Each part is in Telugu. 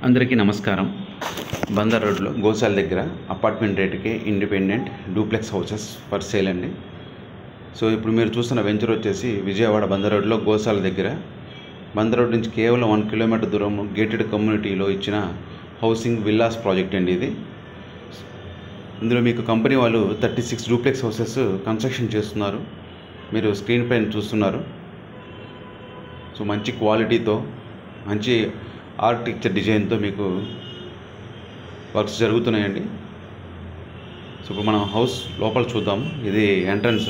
అందరికీ నమస్కారం బందర్ రోడ్లో గోసాల దగ్గర అపార్ట్మెంట్ రేటుకి independent duplex houses for sale అండి సో ఇప్పుడు మీరు చూస్తున్న వెంచర్ వచ్చేసి విజయవాడ బందర్ రోడ్లో గోసాల దగ్గర బందర్ రోడ్ నుంచి కేవలం వన్ కిలోమీటర్ దూరం గేటెడ్ కమ్యూనిటీలో ఇచ్చిన హౌసింగ్ విల్లాస్ ప్రాజెక్ట్ అండి ఇది ఇందులో మీకు కంపెనీ వాళ్ళు thirty six duplex houses construction చేస్తున్నారు మీరు స్క్రీన్ పైన చూస్తున్నారు సో మంచి క్వాలిటీతో మంచి ఆర్కిటెక్చర్ డిజైన్తో మీకు వర్క్స్ జరుగుతున్నాయండి సో ఇప్పుడు మనం హౌస్ లోపల చూద్దాం ఇది ఎంట్రన్స్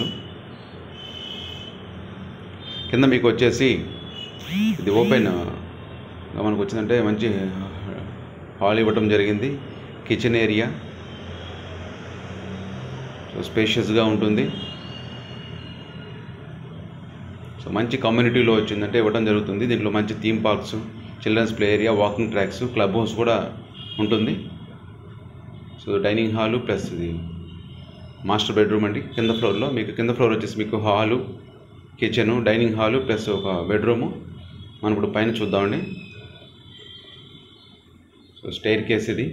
కింద మీకు వచ్చేసి ఇది ఓపెన్ మనకు వచ్చిందంటే మంచి హాల్ ఇవ్వటం జరిగింది కిచెన్ ఏరియా సో స్పేషియస్గా ఉంటుంది సో మంచి కమ్యూనిటీలో వచ్చిందంటే ఇవ్వడం జరుగుతుంది దీంట్లో మంచి theme parks children's play area walking tracks club house కూడా ఉంటుంది సో డైనింగ్ హాలు ప్లస్ ఇది మాస్టర్ బెడ్రూమ్ అండి కింద ఫ్లోర్లో మీకు కింద ఫ్లోర్ వచ్చేసి మీకు hall kitchen dining hall plus ఒక బెడ్రూము మనం ఇప్పుడు పైన చూద్దామండి సో స్టైర్ కేస్ ఇది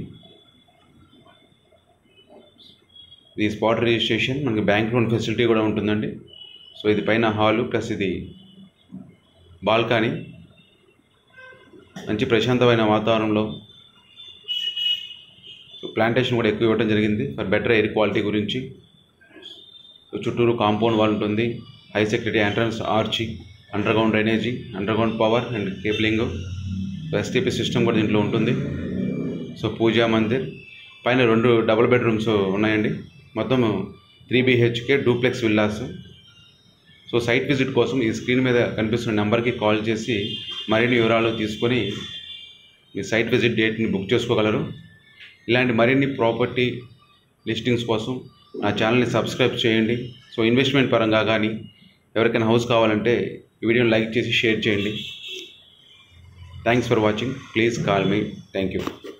ఇది స్పాట్ రిజిస్ట్రేషన్ మనకి బ్యాంక్ లోన్ ఫెసిలిటీ కూడా ఉంటుందండి సో ఇది పైన హాలు ప్లస్ ఇది బాల్కనీ మంచి ప్రశాంతమైన వాతావరణంలో సో ప్లాంటేషన్ కూడా ఎక్కువ ఇవ్వడం జరిగింది ఫర్ బెటర్ ఎయిర్ క్వాలిటీ గురించి సో చుట్టూరు కాంపౌండ్ వాల్ ఉంటుంది high security entrance arch underground drainage underground power and cabling STP system కూడా దీంట్లో ఉంటుంది సో పూజా మందిర్ పైన రెండు డబుల్ బెడ్రూమ్స్ ఉన్నాయండి మొత్తం three BHK duplex villas so site visit కోసం ఈ స్క్రీన్ మీద కనిపిస్తున్న నెంబర్కి కాల్ చేసి మరిన్ని వివరాలు తీసుకొని మీ సైట్ విజిట్ డేట్ని బుక్ చేసుకోగలరు ఇలాంటి మరిన్ని ప్రాపర్టీ లిస్టింగ్స్ కోసం నా ఛానల్ని సబ్స్క్రైబ్ చేయండి సో ఇన్వెస్ట్మెంట్ పరంగా కానీ ఎవరికైనా హౌస్ కావాలంటే ఈ వీడియోని లైక్ చేసి షేర్ చేయండి thanks for watching please call మీ థ్యాంక్ యూ